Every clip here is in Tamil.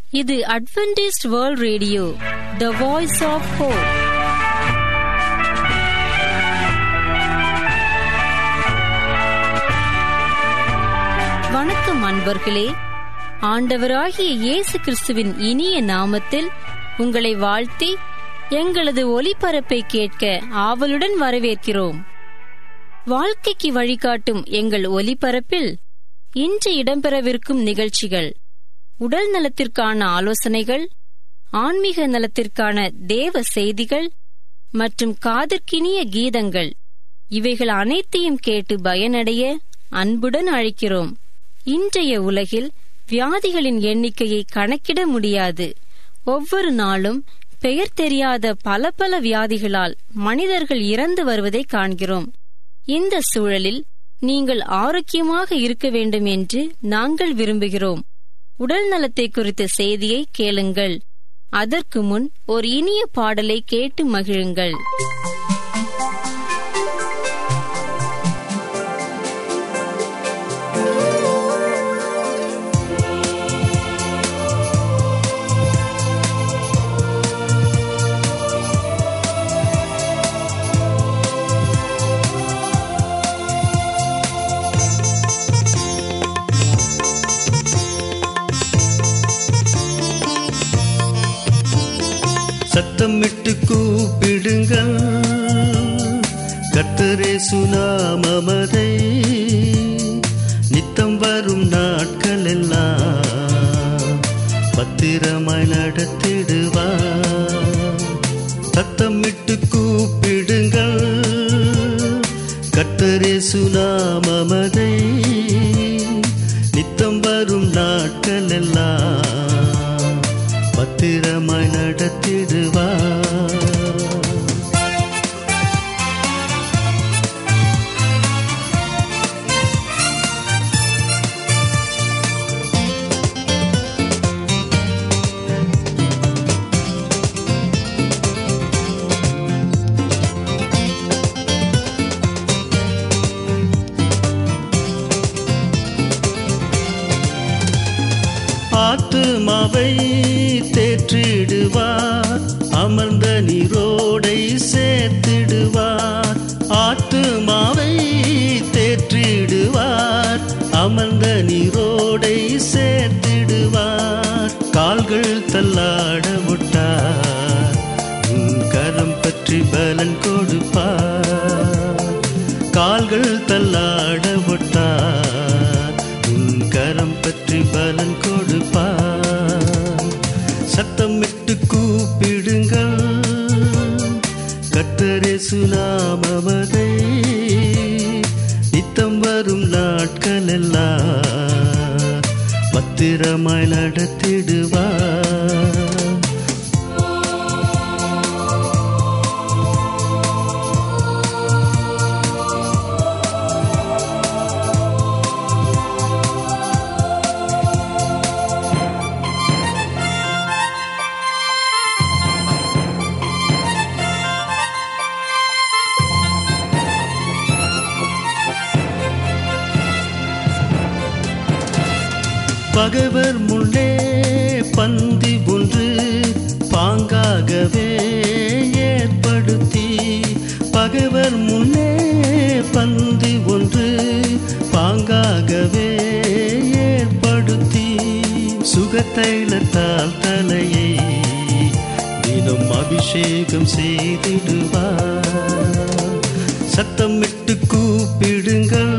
இது Adventist world radio the voice of hope வணக்கம் அன்பர்களே ஆண்டவராகிய இயேசு கிறிஸ்துவின் இனிய நாமத்தில் உங்களை வாழ்த்தி எங்களது ஒலிபரப்பை கேட்க ஆவலுடன் வரவேற்கிறோம் வாழ்க்கைக்கு வழிகாட்டும் எங்கள் ஒலிபரப்பில் இன்று இடம்பெறவிருக்கும் நிகழ்ச்சிகள் உடல் நலத்திற்கான ஆலோசனைகள் ஆன்மீக நலத்திற்கான தேவ செய்திகள் மற்றும் காதற்கினிய கீதங்கள் இவைகள் அனைத்தையும் கேட்டு பயனடைய அன்புடன் அழைக்கிறோம் இன்றைய உலகில் வியாதிகளின் எண்ணிக்கையை கணக்கிட முடியாது ஒவ்வொரு நாளும் பெயர் தெரியாத பல பல வியாதிகளால் மனிதர்கள் இறந்து வருவதை காண்கிறோம் இந்த சூழலில் நீங்கள் ஆரோக்கியமாக இருக்க வேண்டும் என்று நாங்கள் விரும்புகிறோம் உடல் நலத்தை குறித்த செய்தியை கேளுங்கள் அதற்கு முன் ஒரு இனிய பாடலை கேட்டு மகிழுங்கள் சத்தமிட்டு கூப்பிடுங்கள் கத்தரே சுனாமதை நித்தம் வரும் நாட்கள் எல்லாம் பத்திரமாய் நடத்திடுவார் சத்தமிட்டு கூப்பிடுங்கள் கத்தரே சுனாமதை நித்தம் வரும் நாட்கள் எல்லாம் பத்திரமாய் நடத்திடுவார் ஆத்துமாவை தேற்றிடுவார் அமர்ந்த நீரோடை சேர்த்திடுவார் ஆத்துமாவை தேற்றிடுவார் அமர்ந்த நீரோடை சேர்த்திடுவார் கால்கள் தள்ளாட விட்டார் உன் கரம் பற்றி பலன் கொடுப்பார் கால்கள் தள்ளாட விட்டார் உன் கரம் பற்றி பலன் கொடுப்பார் சத்தமிட்டு கூப்பிடுங்கள் கத்தரே சுனாமதை நித்தம் வரும் நாட்கள் எல்லாம் பத்திரமாய் நடத்திடுவார் பகைவர் முன்னே பந்தி ஒன்று பாங்காகவே ஏற்படுத்தி பகைவர் முன்னே பந்தி ஒன்று பாங்காகவே ஏற்படுத்தி சுகத்தைலத்தால் தலையை தினம் அபிஷேகம் செய்திடுவார் சத்தமிட்டு கூப்பிடுங்கள்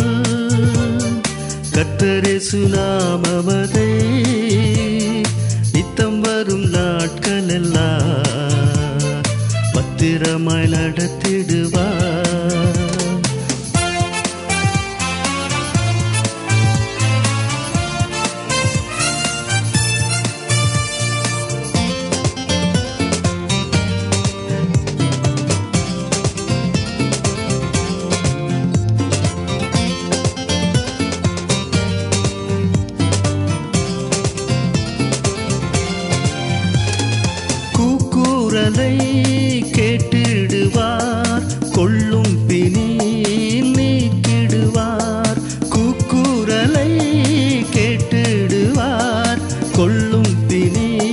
கத்தரே சுனாமதை நித்தம் வரும் நாட்கள் எல்லாம் பத்திரமாய் நடத்திடுவார் கூக்குரலை கேட்டிடுவார் கொள்ளும் பிணி நீக்கிடுவார் கூக்குரலை கேட்டிடுவார் கொள்ளும் பிணி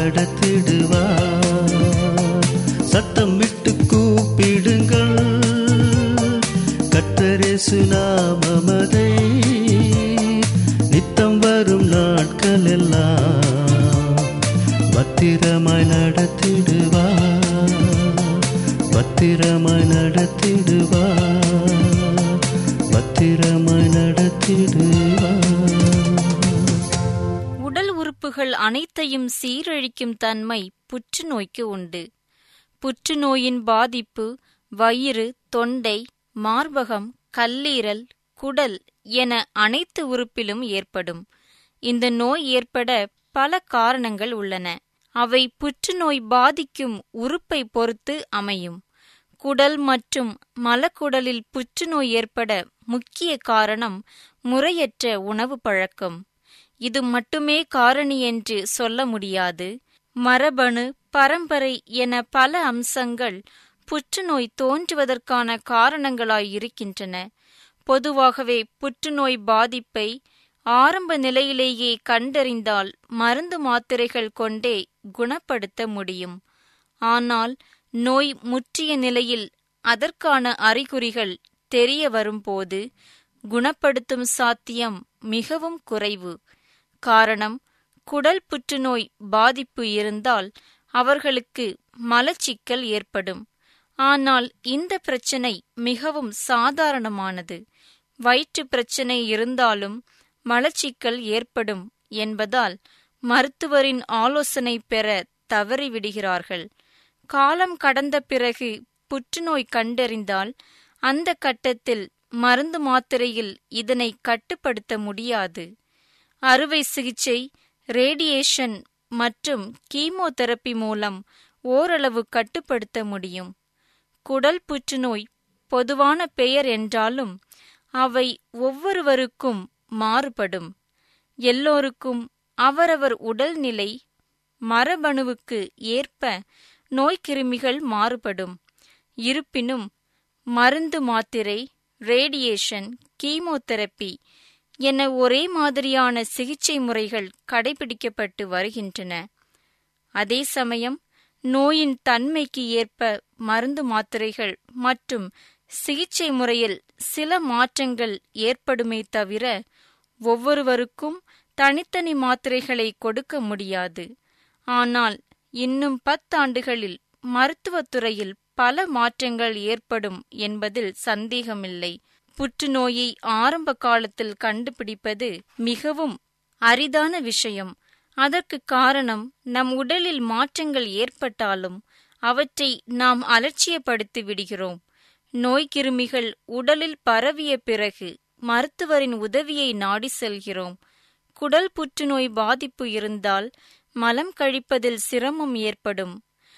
நடத்திடுவார் சத்தமிட்டு கூப்பிடுங்கள் கத்தரேசு நாமமதை நித்தம் வரும் நாட்கள் எல்லாம் பத்திரமாய் நடத்திடுவார் பத்திரமாய் நடத்திடுவார் பத்திரமாய் நடத்திடுவார் உடல் உறுப்புகள் அனைத்தையும் சீரழிக்கும் தன்மை புற்றுநோய்க்கு உண்டு புற்றுநோயின் பாதிப்பு வயிறு தொண்டை மார்பகம் கல்லீரல் குடல் என அனைத்து உறுப்பிலும் ஏற்படும் இந்த நோய் ஏற்பட பல காரணங்கள் உள்ளன அவை புற்றுநோய் பாதிக்கும் உறுப்பை பொறுத்து அமையும் குடல் மற்றும் மலக்குடலில் புற்றுநோய் ஏற்பட முக்கிய காரணம் முறையற்ற உணவு பழக்கம் இது மட்டுமே காரணி என்று சொல்ல முடியாது மரபணு பரம்பரை என பல அம்சங்கள் புற்றுநோய் தோன்றுவதற்கான காரணங்களாய் இருக்கின்றன பொதுவாகவே புற்றுநோய் பாதிப்பை ஆரம்ப நிலையிலேயே கண்டறிந்தால் மருந்து மாத்திரைகள் கொண்டே குணப்படுத்த முடியும் ஆனால் நோய் முற்றிய நிலையில் அதற்கான அறிகுறிகள் தெரிய வரும்போது குணப்படுத்தும் சாத்தியம் மிகவும் குறைவு காரணம் குடல் புற்றுநோய் பாதிப்பு இருந்தால் அவர்களுக்கு மலச்சிக்கல் ஏற்படும் ஆனால் இந்த பிரச்சனை மிகவும் சாதாரணமானது வயிற்று பிரச்சனை இருந்தாலும் மலச்சிக்கல் ஏற்படும் என்பதால் மருத்துவரின் ஆலோசனை பெற தவறிவிடுகிறார்கள் காலம் கடந்த பிறகு புற்றுநோய் கண்டறிந்தால் அந்த கட்டத்தில் மருந்து மாத்திரையில் இதனை கட்டுப்படுத்த முடியாது அறுவை சிகிச்சை ரேடியேஷன் மற்றும் கீமோதெரப்பி மூலம் ஓரளவு கட்டுப்படுத்த முடியும் குடல் புற்றுநோய் பொதுவான பெயர் என்றாலும் அவை ஒவ்வொருவருக்கும் மாறுபடும் எல்லோருக்கும் அவரவர் உடல்நிலை மரபணுவுக்கு ஏற்ப நோய்க்கிருமிகள் மாறுபடும் இருப்பினும் மருந்து மாத்திரை ரேடியேஷன் கீமோதெரப்பி என ஒரே மாதிரியான சிகிச்சை முறைகள் கடைபிடிக்கப்பட்டு வருகின்றன அதே சமயம் நோயின் தன்மைக்கு ஏற்ப மருந்து மாத்திரைகள் மற்றும் சிகிச்சை முறையில் சில மாற்றங்கள் ஏற்படுமே தவிர ஒவ்வொருவருக்கும் தனித்தனி மாத்திரைகளை கொடுக்க முடியாது ஆனால் இன்னும் பத்தாண்டுகளில் மருத்துவத்துறையில் பல மாற்றங்கள் ஏற்படும் என்பதில் சந்தேகமில்லை புற்றுநோயை ஆரம்ப காலத்தில் கண்டுபிடிப்பது மிகவும் அரிதான விஷயம் அதற்கு காரணம் நம் உடலில் மாற்றங்கள் ஏற்பட்டாலும் அவற்றை நாம் அலட்சியப்படுத்தி விடுகிறோம் நோய்க்கிருமிகள் உடலில் பரவிய பிறகு மருத்துவரின் உதவியை நாடி செல்கிறோம் குடல் புற்றுநோய் பாதிப்பு இருந்தால் மலம் கழிப்பதில் சிரமம் ஏற்படும்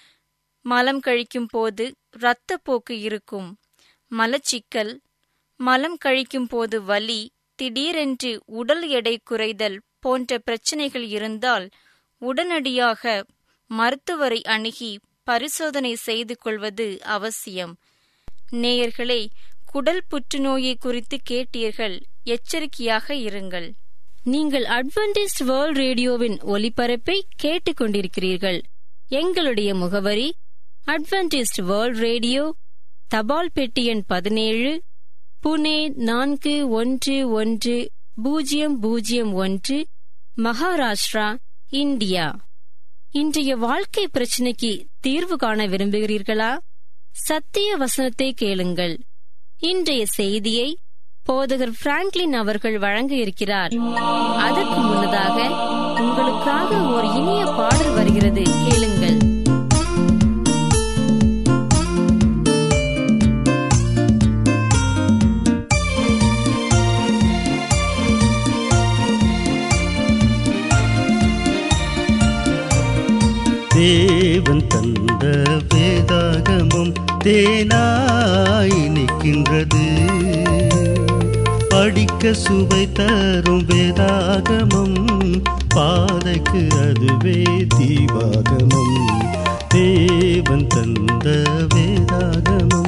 மலம் கழிக்கும் போது இரத்தப்போக்கு இருக்கும் மலச்சிக்கல் மலம் கழிக்கும் போது வலி திடீரென்று உடல் எடை குறைதல் போன்ற பிரச்சனைகள் இருந்தால் உடனடியாக மருத்துவரை அணுகி பரிசோதனை செய்து கொள்வது அவசியம் நேயர்களே குடல் புற்றுநோயை குறித்து கேட்டீர்கள் எச்சரிக்கையாக இருங்கள் நீங்கள் அட்வென்டிஸ்ட் வேர்ல்ட் ரேடியோவின் ஒலிபரப்பை கேட்டுக்கொண்டிருக்கிறீர்கள் எங்களுடைய முகவரி அட்வென்டிஸ்ட் வேர்ல்ட் ரேடியோ தபால் பெட்டி எண் பதினேழு புனே நான்கு ஒன்று ஒன்று பூஜ்ஜியம் பூஜ்ஜியம் ஒன்று மகாராஷ்டிரா இந்தியா இன்றைய வாழ்க்கை பிரச்சனைக்கு தீர்வு காண விரும்புகிறீர்களா சத்திய வசனத்தை கேளுங்கள் இன்றைய செய்தியை போதகர் பிராங்க்லின் அவர்கள் வழங்க இருக்கிறார் அதற்கு முன்னதாக உங்களுக்காக ஒரு இனிய பாடல் வருகிறது கேளுங்கள் தேவன் தந்த வேதாகமும் தேனாய் நிற்கின்றது படிக்க சுவை தரும் வேதாகமம் பாதைக்கு அதுவே தீபாகமம் தேவன் தந்த வேதாகமம்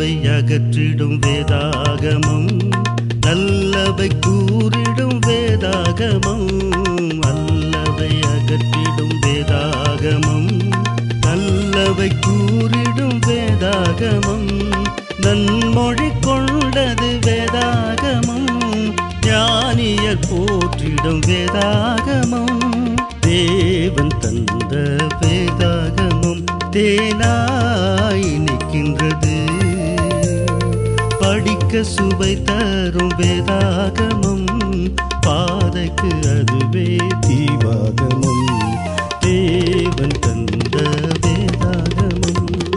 அல்லவை அகற்றிடும் வேதாகமம் நல்லவை கூறிடும் வேதாகமம் அல்லவை அகற்றிடும் வேதாகமம் நல்லவை கூறிடும் வேதாகமம் நன்மொழி கொண்டது வேதாகமம் ஞானியர் போற்றிடும் வேதாகமம் தேவன் தந்த வேதாகமம் தேனாய் நிற்கின்றது படிக்க சுவை தரும் வேதாகமம் பாதைக்கு அதுவே தீவாகமம் தேவன் தந்த வேதாகமம்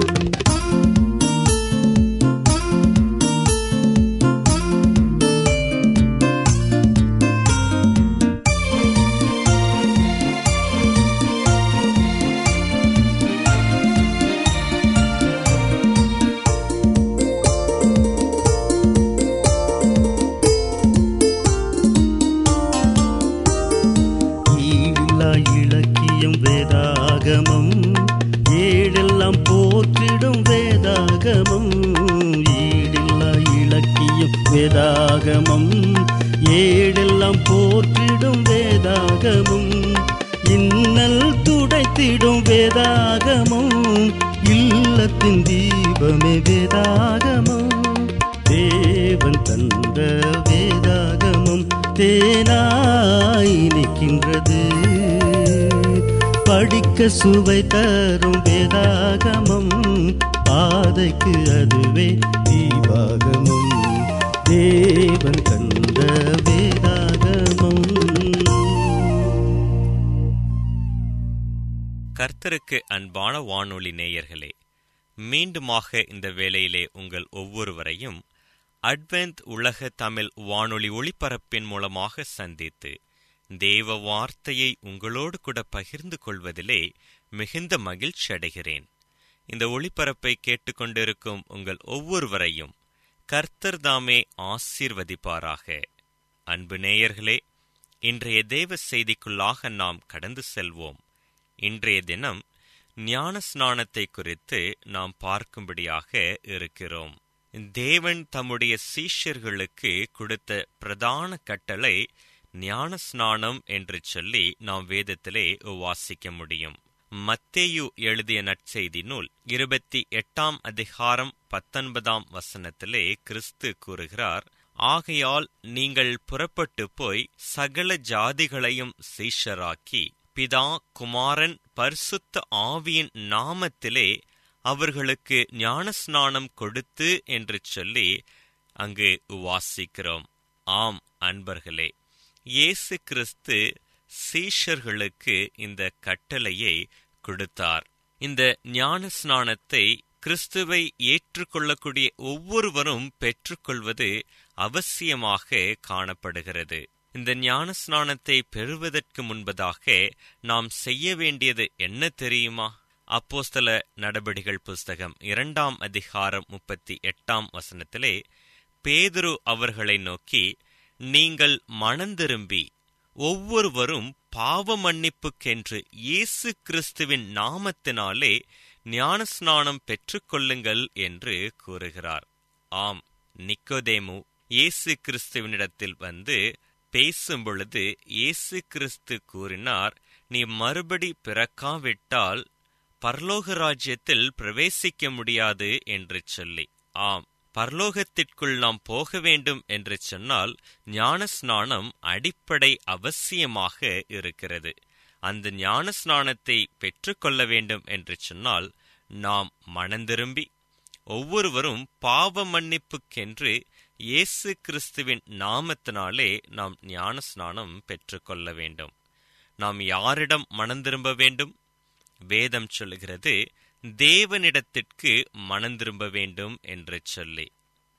ஈடில்லா இலக்கியம் வேதாகமம் ஏழெல்லாம் போற்றிடும் வேதாகமம் ஈடில்லா இலக்கியம் வேதாகமம் ஏழெல்லாம் போற்றிடும் வேதாகமம் இன்னல் துடைத்திடும் வேதாகமம் இல்லத்தின் தீபமே வேதாகமம் தேவன் தந்த வேதாகமம் தேனாய் நிற்கின்றது படிக்க சுவை தரும் வேதாகமம் பாதைக்கு அதுவே தீபாகமம் தேவன் தந்த வேதாகமம் கர்த்தருக்கு அன்பான வானொலி நேயர்களே மீண்டுமாக இந்த வேளையிலே உங்கள் ஒவ்வொருவரையும் அட்வென்த் உலக தமிழ் வானொலி ஒளிபரப்பின் மூலமாக சந்தித்து தேவ வார்த்தையை உங்களோடு கூட பகிர்ந்து கொள்வதிலே மிகுந்த மகிழ்ச்சி அடைகிறேன் இந்த ஒளிபரப்பை கேட்டுக்கொண்டிருக்கும் உங்கள் ஒவ்வொருவரையும் கர்த்தர் தாமே ஆசீர்வதிப்பாராக அன்பு நேயர்களே இன்றைய தேவ செய்திக்குள்ளாக நாம் கடந்து செல்வோம் இன்றைய தினம் ஞான ஸ்நானத்தை குறித்து நாம் பார்க்கும்படியாக இருக்கிறோம் தேவன் தம்முடைய சீஷர்களுக்கு கொடுத்த பிரதான கட்டளை ஞான ஸ்நானம் என்று சொல்லி நாம் வேதத்திலே வாசிக்க முடியும் மத்தேயு எழுதிய நற்செய்தி நூல் இருபத்தி எட்டாம் அதிகாரம் பத்தொன்பதாம் வசனத்திலே கிறிஸ்து கூறுகிறார் ஆகையால் நீங்கள் புறப்பட்டு போய் சகல ஜாதிகளையும் சீஷராக்கி பிதா குமாரன் பரிசுத்த ஆவியின் நாமத்திலே அவர்களுக்கு ஞானஸ்நானம் கொடுத்து என்று சொல்லி அங்கு வாசிக்கிறோம் ஆம் அன்பர்களே இயேசு கிறிஸ்து சீஷர்களுக்கு இந்த கட்டளையை கொடுத்தார் இந்த ஞானஸ்நானத்தை கிறிஸ்துவை ஏற்றுக்கொள்ளக்கூடிய ஒவ்வொருவரும் பெற்றுக்கொள்வது அவசியமாக காணப்படுகிறது இந்த ஞான ஸ்நானத்தை பெறுவதற்கு முன்பதாக நாம் செய்ய வேண்டியது என்ன தெரியுமா அப்போஸ்தல நடபடிகள் புஸ்தகம் இரண்டாம் அதிகாரம் முப்பத்தி எட்டாம் வசனத்திலே பேதுரு அவர்களை நோக்கி நீங்கள் மனந்திரும்பி ஒவ்வொருவரும் பாவ மன்னிப்புக்கென்று இயேசு கிறிஸ்துவின் நாமத்தினாலே ஞானஸ்நானம் பெற்றுக்கொள்ளுங்கள் என்று கூறுகிறார் ஆம் நிக்கோதேமு இயேசு கிறிஸ்துவனிடத்தில் வந்து பேசும் பொழுது இயேசு கிறிஸ்து கூறினார் நீ மறுபடி பிறக்காவிட்டால் பரலோக ராஜ்யத்தில் பிரவேசிக்க முடியாது என்று சொல்லி ஆம் பரலோகத்திற்குள் நாம் போக வேண்டும் என்று சொன்னால் ஞான ஸ்நானம் அடிப்படை அவசியமாக இருக்கிறது அந்த ஞான ஸ்நானத்தை பெற்றுக்கொள்ள வேண்டும் என்று சொன்னால் நாம் மனந்திரும்பி ஒவ்வொருவரும் பாவ மன்னிப்புக்கென்று இயேசு கிறிஸ்துவின் நாமத்தினாலே நாம் ஞான ஸ்நானம் பெற்றுக்கொள்ள வேண்டும் நாம் யாரிடம் மனந்திரும்ப வேண்டும் வேதம் சொல்லுகிறது தேவனிடத்திற்கு மனந்திரும்ப வேண்டும் என்று சொல்லி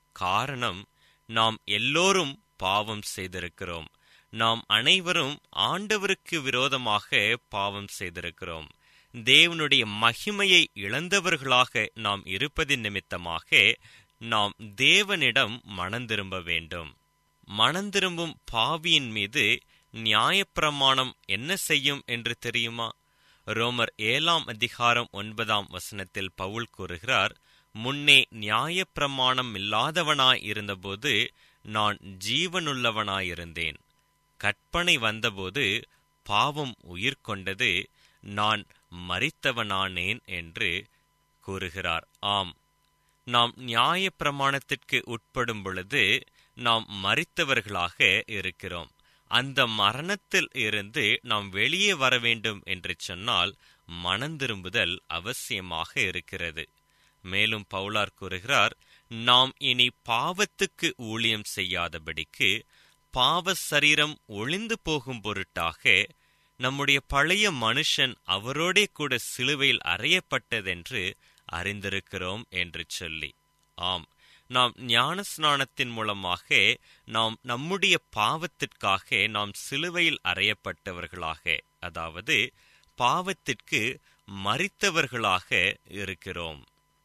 காரணம் நாம் எல்லோரும் பாவம் செய்திருக்கிறோம் நாம் அனைவரும் ஆண்டவருக்கு விரோதமாக பாவம் செய்திருக்கிறோம் தேவனுடைய மகிமையை இழந்தவர்களாக நாம் இருப்பதின் நிமித்தமாக நாம் தேவனிடம் மனந்திரும்ப வேண்டும் மனந்திரும்பும் பாவியின் மீது நியாயப்பிரமாணம் என்ன செய்யும் என்று தெரியுமா ரோமர் ஏழாம் அதிகாரம் ஒன்பதாம் வசனத்தில் பவுல் கூறுகிறார் முன்னே நியாயப்பிரமாணம் இல்லாதவனாய் இருந்தபோது நான் ஜீவனுள்ளவனாயிருந்தேன் கற்பனை வந்தபோது பாவம் உயிர் கொண்டது நான் மறித்தவனானேன் என்று கூறுகிறார் ஆம் நாம் நியாய பிரமாணத்திற்கு உட்படும் பொழுது நாம் மறித்தவர்களாக இருக்கிறோம் அந்த மரணத்தில் இருந்து நாம் வெளியே வர வேண்டும் என்று சொன்னால் மனந்திரும்புதல் அவசியமாக இருக்கிறது மேலும் பவுலார் கூறுகிறார் நாம் இனி பாவத்துக்கு ஊழியம் செய்யாதபடிக்கு பாவ சரீரம் ஒளிந்து போகும் பொருட்டாக நம்முடைய பழைய மனுஷன் அவரோடே கூட சிலுவையில் அறையப்பட்டதென்று அறிந்திருக்கிறோம் என்று சொல்லி ஆம் நாம் ஞான ஸ்நானத்தின் மூலமாக நாம் நம்முடைய பாவத்திற்காக நாம் சிலுவையில் அறையப்பட்டவர்களாக அதாவது பாவத்திற்கு மறித்தவர்களாக இருக்கிறோம்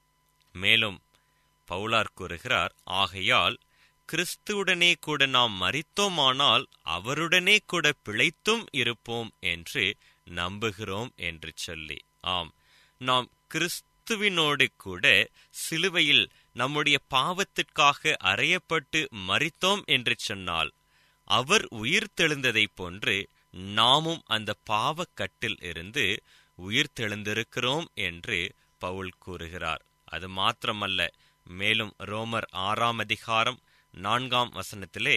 மேலும் பவுலார் கூறுகிறார் ஆகையால் கிறிஸ்துவுடனே கூட நாம் மறித்தோமானால் அவருடனே கூட பிழைத்தும் இருப்போம் என்று நம்புகிறோம் என்று சொல்லி ஆம் நாம் கிறிஸ்துவினோடு கூட சிலுவையில் நம்முடைய பாவத்திற்காக அறையப்பட்டு மறித்தோம் என்று சொன்னால் அவர் உயிர் தெழுந்ததைப் போன்று நாமும் அந்த பாவக்கட்டில் இருந்து உயிர் தெழுந்திருக்கிறோம் என்று பவுல் கூறுகிறார் அது மாத்திரமல்ல மேலும் ரோமர் ஆறாம் அதிகாரம் நான்காம் வசனத்திலே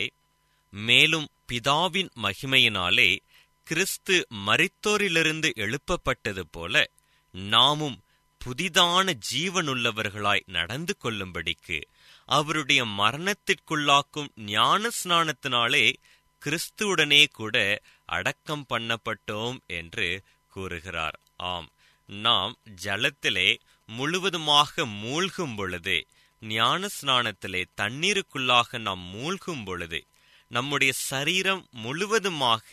மேலும் பிதாவின் மகிமையினாலே கிறிஸ்து மரித்தோரிலிருந்து எழுப்பப்பட்டது போல நாமும் புதிதான ஜீவனுள்ளவர்களாய் நடந்து கொள்ளும்படிக்கு அவருடைய மரணத்திற்குள்ளாக்கும் ஞான ஸ்நானத்தினாலே கிறிஸ்துவுடனே கூட அடக்கம் பண்ணப்பட்டோம் என்று கூறுகிறார் ஆம் நாம் ஜலத்திலே முழுவதுமாக மூழ்கும் பொழுது ஞான ஸ்நானத்திலே தண்ணீருக்குள்ளாக நாம் மூழ்கும் பொழுது நம்முடைய சரீரம் முழுவதுமாக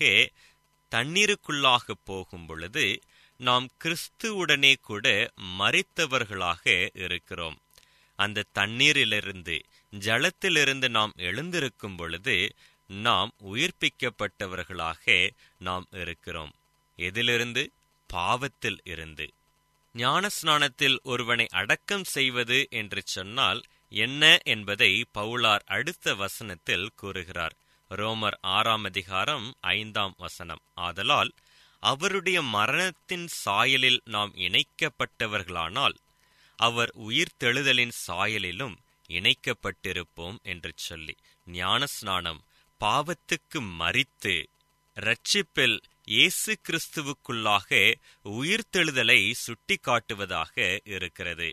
தண்ணீருக்குள்ளாக போகும் பொழுது நாம் கிறிஸ்துவுடனே கூட மறித்தவர்களாக இருக்கிறோம் அந்த தண்ணீரிலிருந்து ஜலத்திலிருந்து நாம் எழுந்திருக்கும் பொழுது நாம் உயிர்ப்பிக்கப்பட்டவர்களாக நாம் இருக்கிறோம் எதிலிருந்து பாவத்தில் இருந்து ஞான ஸ்நானத்தில் ஒருவனை அடக்கம் செய்வது என்று சொன்னால் என்ன என்பதை பவுலார் அடுத்த வசனத்தில் கூறுகிறார் ரோமர் ஆறாம் அதிகாரம் ஐந்தாம் வசனம் ஆதலால் அவருடைய மரணத்தின் சாயலில் நாம் இணைக்கப்பட்டவர்களானால் அவர் உயிர் தெழுதலின் சாயலிலும் இணைக்கப்பட்டிருப்போம் என்று சொல்லி ஞான ஸ்நானம் பாவத்துக்கு மறித்து ரட்சிப்பில் இயேசு கிறிஸ்துவுக்குள்ளாக உயிர்த்தெழுதலை சுட்டி காட்டுவதாக இருக்கிறது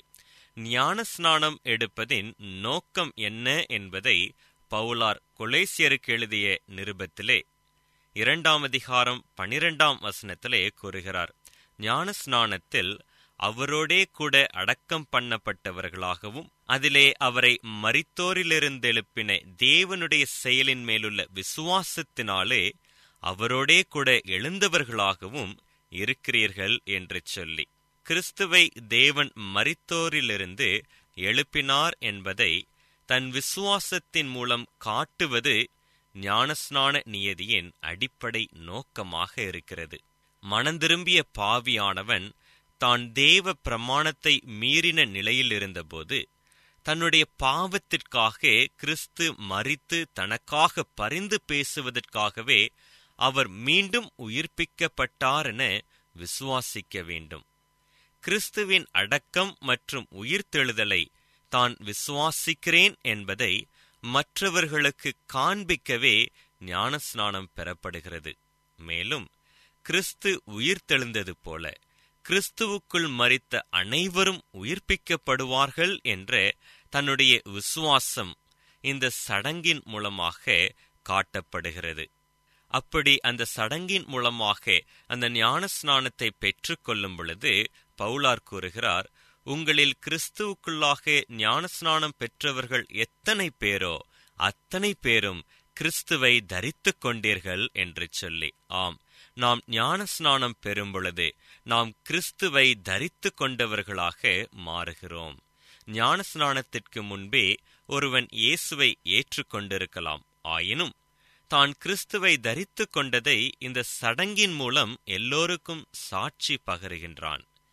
ஞான ஸ்நானம் எடுப்பதின் நோக்கம் என்ன என்பதை பவுலார் கொலேசியருக்கு எழுதிய நிருபத்திலே இரண்டாம் அதிகாரம் பனிரெண்டாம் வசனத்திலே கூறுகிறார் ஞான ஸ்நானத்தில் அவரோடே கூட அடக்கம் பண்ணப்பட்டவர்களாகவும் அதிலே அவரை மரித்தோரிலிருந்தெழுப்பின தேவனுடைய செயலின் மேலுள்ள விசுவாசத்தினாலே அவரோடே கூட எழுந்தவர்களாகவும் இருக்கிறீர்கள் என்று சொல்லி கிறிஸ்துவை தேவன் மரித்தோரிலிருந்து எழுப்பினார் என்பதை தன் விசுவாசத்தின் மூலம் காட்டுவது ஞானஸ்நான நியதியின் அடிப்படை நோக்கமாக இருக்கிறது மனந்திரும்பிய பாவியானவன் தான் தேவ பிரமாணத்தை மீறின நிலையில் இருந்தபோது தன்னுடைய பாவத்திற்காக கிறிஸ்து மறித்து தனக்காக பரிந்து பேசுவதற்காகவே அவர் மீண்டும் உயிர்ப்பிக்கப்பட்டார் என விசுவாசிக்க வேண்டும் கிறிஸ்துவின் அடக்கம் மற்றும் உயிர்த்தெழுதலை தான் விசுவாசிக்கிறேன் என்பதை மற்றவர்களுக்கு காண்பிக்கவே ஞானஸ்நானம் பெறப்படுகிறது மேலும் கிறிஸ்து உயிர்த்தெழுந்தது போல கிறிஸ்துவுக்குள் மறித்த அனைவரும் உயிர்ப்பிக்கப்படுவார்கள் என்ற தன்னுடைய விசுவாசம் இந்த சடங்கின் மூலமாக காட்டப்படுகிறது அப்படி அந்த சடங்கின் மூலமாக அந்த ஞான ஸ்நானத்தை பெற்றுக்கொள்ளும் பொழுது பவுலார் கூறுகிறார் உங்களில் கிறிஸ்துவுக்குள்ளாக ஞானஸ்நானம் பெற்றவர்கள் எத்தனை பேரோ அத்தனை பேரும் கிறிஸ்துவை தரித்துக் கொண்டீர்கள் என்று சொல்லி ஆம் நாம் ஞானஸ்நானம் பெறும் பொழுது நாம் கிறிஸ்துவை தரித்து கொண்டவர்களாக மாறுகிறோம் ஞானஸ்நானத்திற்கு முன்பே ஒருவன் இயேசுவை ஏற்றுக்கொண்டிருக்கலாம் ஆயினும் தான் கிறிஸ்துவை தரித்து கொண்டதை இந்த சடங்கின் மூலம் எல்லோருக்கும் சாட்சி பகருகின்றான்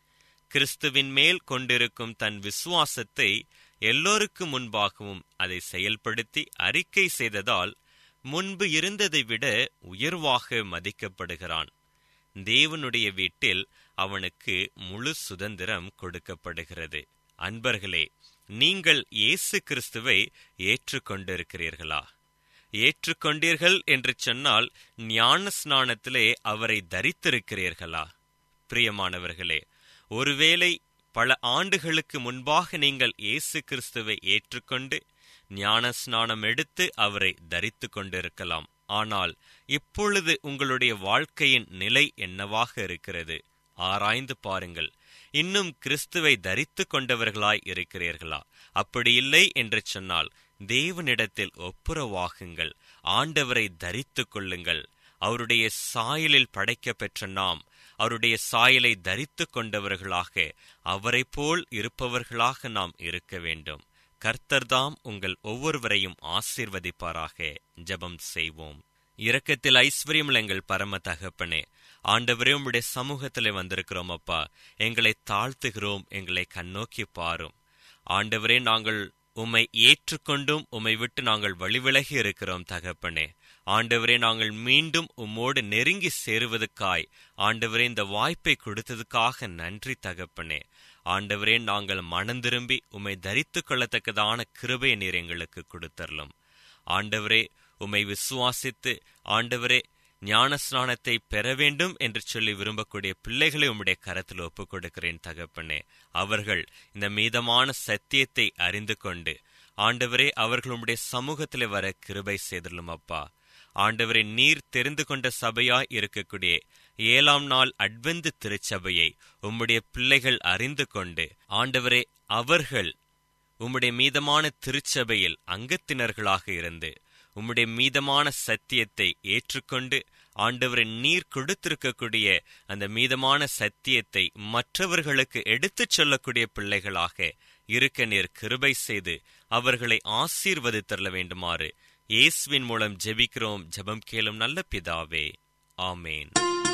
கிறிஸ்துவின் மேல் கொண்டிருக்கும் தன் விசுவாசத்தை எல்லோருக்கும் முன்பாகவும் அதை செயல்படுத்தி அறிக்கை செய்ததால் முன்பு இருந்ததை விட உயர்வாக மதிக்கப்படுகிறான் தேவனுடைய வீட்டில் அவனுக்கு முழு சுதந்திரம் கொடுக்கப்படுகிறது அன்பர்களே நீங்கள் இயேசு கிறிஸ்துவை ஏற்றுக்கொண்டிருக்கிறீர்களா ஏற்றுக்கொண்டீர்கள் என்று சொன்னால் ஞான ஸ்நானத்திலே அவரை தரித்திருக்கிறீர்களா பிரியமானவர்களே ஒருவேளை பல ஆண்டுகளுக்கு முன்பாக நீங்கள் இயேசு கிறிஸ்துவை ஏற்றுக்கொண்டு ஞான ஸ்நானம் எடுத்து அவரை தரித்து கொண்டிருக்கலாம் ஆனால் இப்பொழுது உங்களுடைய வாழ்க்கையின் நிலை என்னவாக இருக்கிறது ஆராய்ந்து பாருங்கள் இன்னும் கிறிஸ்துவை தரித்து கொண்டவர்களாய் இருக்கிறீர்களா அப்படி இல்லை என்று சொன்னால் தேவனிடத்தில் ஒப்புரவாகுங்கள் ஆண்டவரை தரித்து கொள்ளுங்கள் அவருடைய சாயலில் படைக்கப்பெற்ற நாம் அவருடைய சாயலை தரித்து கொண்டவர்களாக அவரை போல் இருப்பவர்களாக நாம் இருக்க வேண்டும் கர்த்தர்தாம் உங்கள் ஒவ்வொருவரையும் ஆசீர்வதிப்பாராக ஜெபம் செய்வோம் இரக்கத்தில் ஐஸ்வர்யமுள்ள எங்கள் பரம தகப்பனே ஆண்டவரே உம்முடைய சமூகத்திலே வந்திருக்கிறோம் அப்பா எங்களை தாழ்த்துகிறோம் எங்களை கண்ணோக்கி பாரும் ஆண்டவரே நாங்கள் உம்மை ஏற்றுக்கொண்டும் உம்மை விட்டு நாங்கள் வழிவிலகி இருக்கிறோம் தகப்பனே ஆண்டவரே நாங்கள் மீண்டும் உம்மோடு நெருங்கி சேருவதற்காய் ஆண்டவரே இந்த வாய்ப்பை கொடுத்ததுக்காக நன்றி தகப்பனே ஆண்டவரே நாங்கள் மனம் திரும்பி உம்மை தரித்து கொள்ளத்தக்கதான கிருபை நீர் எங்களுக்கு கொடுத்தரலும் ஆண்டவரே உம்மை விசுவாசித்து ஆண்டவரே ஞான ஸ்நானத்தை பெற வேண்டும் என்று சொல்லி விரும்பக்கூடிய பிள்ளைகளை உம்முடைய கரத்தில் ஒப்புக் கொடுக்கிறேன் தகப்பனே அவர்கள் இந்த மீதமான சத்தியத்தை அறிந்து கொண்டு ஆண்டவரே அவர்கள் உம்முடைய சமூகத்திலே வர கிருபை செய்தலும் அப்பா ஆண்டவரே நீர் தெரிந்து கொண்ட சபையாய் இருக்கக்கூடிய ஏழாம் நாள் அட்வெந்து திருச்சபையை உம்முடைய பிள்ளைகள் அறிந்து கொண்டு ஆண்டவரே அவர்கள் உம்முடைய மீதமான திருச்சபையில் அங்கத்தினர்களாக இருந்து உம்முடைய மீதமான சத்தியத்தை ஏற்றுக்கொண்டு ஆண்டவரை நீர் கொடுத்திருக்கக்கூடிய அந்த மீதமான சத்தியத்தை மற்றவர்களுக்கு எடுத்துச் சொல்லக்கூடிய பிள்ளைகளாக இருக்க நீர் கிருபை செய்து அவர்களை ஆசீர்வதித்தரல வேண்டுமாறு இயேசுவின் மூலம் ஜெபிக்கிறோம் ஜெபம் கேளும் நல்ல பிதாவே ஆமேன்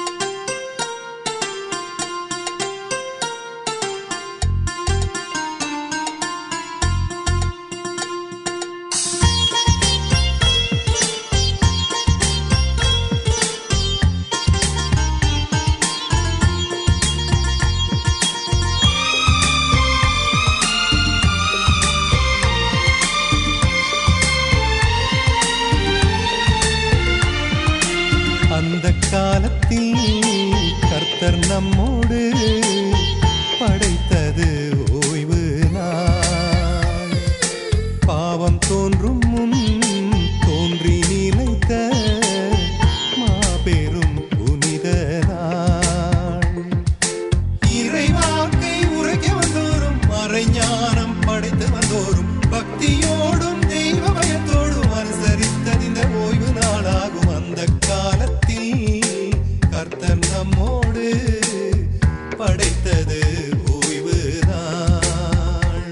அந்த காலத்தில் கர்த்தர் நம்மோடு படைத்தது ஓய்வு நாள் பாவம் தோன்றும் முன் தோன்றி நிலைத்த மாபெரும் புனித நாள் இறை வாழ்க்கை உரைக்க வந்தோரும் மறைஞானம் படைத்து வந்தோரும் பக்தியோடும் தெய்வ பயத்தோடும் அனுசரித்தது இந்த ஓய்வு நாளாகும் அந்த காலத்தில் கர்த்தர் நம்மோடு படைத்தது ஓய்வு நாள்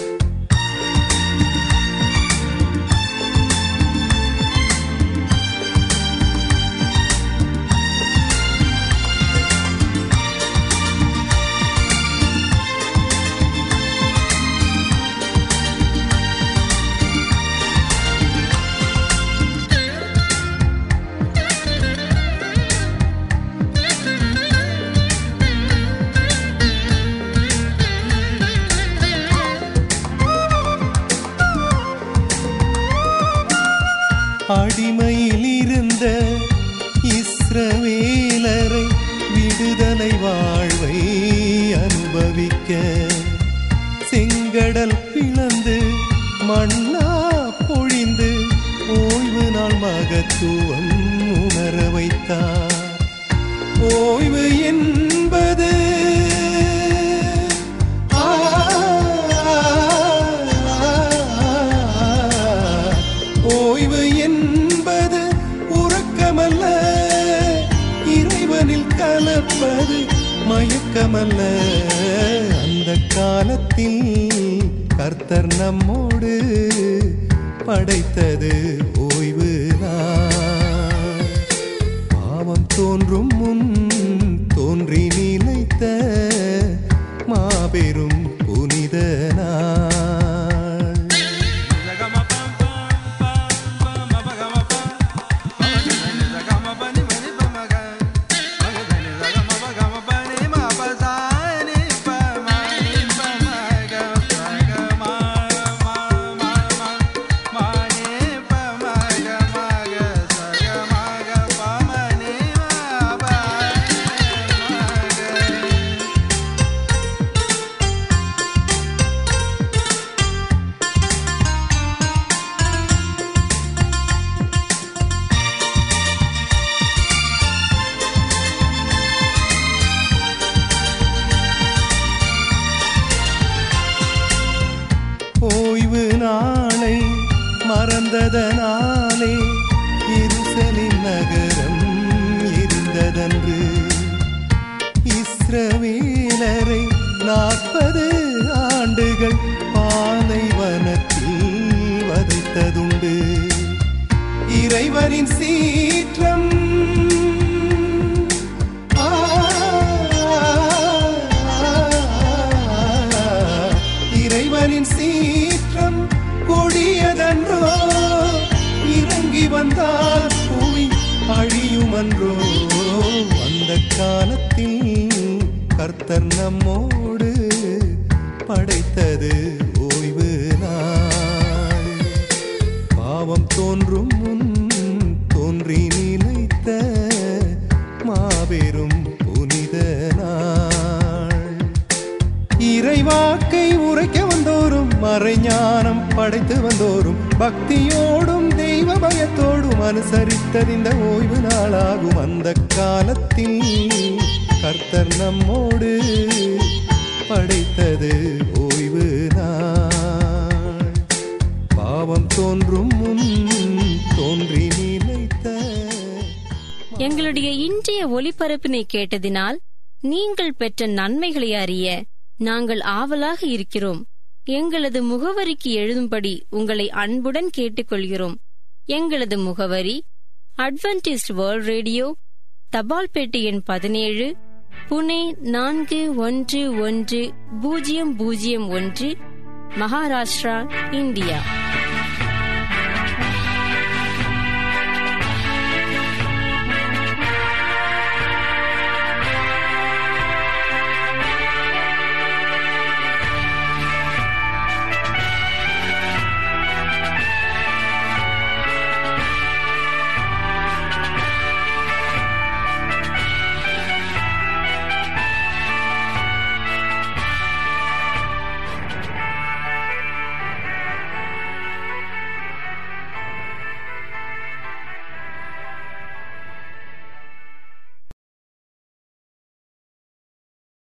அடிமையில் இருந்த இஸ்ரவேலரை விடுதலை வாழ்வை அனுபவிக்க செங்கடல் பிளந்து மண்ணா பொழிந்து ஓய்வு நாள் மகத்துவம் உணர வைத்தார் ஓய்வு என்பது ஆ, ஓய்வு என்பது உறக்கமல்ல இறைவனில் கலப்பது மயக்கமல்ல அந்த காலத்தில் கர்த்தர் நம்மோடு படைத்தது ஓய்வு நாள் பாவம் தோன்றும் முன் தோன்றி நிலைத்த வந்ததனாலே எருசலேம் நகரம் எரிந்ததன்று இஸ்ரவேலரை நாற்பது ஆண்டுகள் பாலைவனத்தில் வதைத்ததுண்டு இறைவனின் சீற்றம் ஆ, இறைவனின் சீற்றம் கொடியதன்றோ இறங்கி வந்தால் புவி அழியுமன்றோ அந்த காலத்தில் கர்த்தர் நம்மோடு படைத்தது ஓய்வு நாள் பாவம் தோன்றும் முன் தோன்றி நிலைத்த மாபெரும் புனித நாள் இறைவாக்கை உரைக்க வந்தோரும் மறைஞானம் படைத்து வந்தோரும் பக்தியோடும் தெய்வ பயத்தோடும் அனுசரித்தது இந்த ஓய்வு நாளாகும் அந்த காலத்தில் கர்த்தர் நம்மோடு படைத்தது ஓய்வு நாள் பாவம் தோன்றும் முன் தோன்றி நிலைத்த எங்களுடைய இன்றைய ஒலிபரப்பினை கேட்டதினால் நீங்கள் பெற்ற நன்மைகளை அறிய நாங்கள் ஆவலாக இருக்கிறோம் எங்களது முகவரிக்கு எழுதும்படி உங்களை அன்புடன் கேட்டுக்கொள்கிறோம் எங்களது முகவரி அட்வென்டிஸ்ட் வேர்ல்ட் ரேடியோ தபால் பெட்டி எண் பதினேழு புனே நான்கு ஒன்று ஒன்று பூஜ்ஜியம் பூஜ்ஜியம் ஒன்று மகாராஷ்டிரா இந்தியா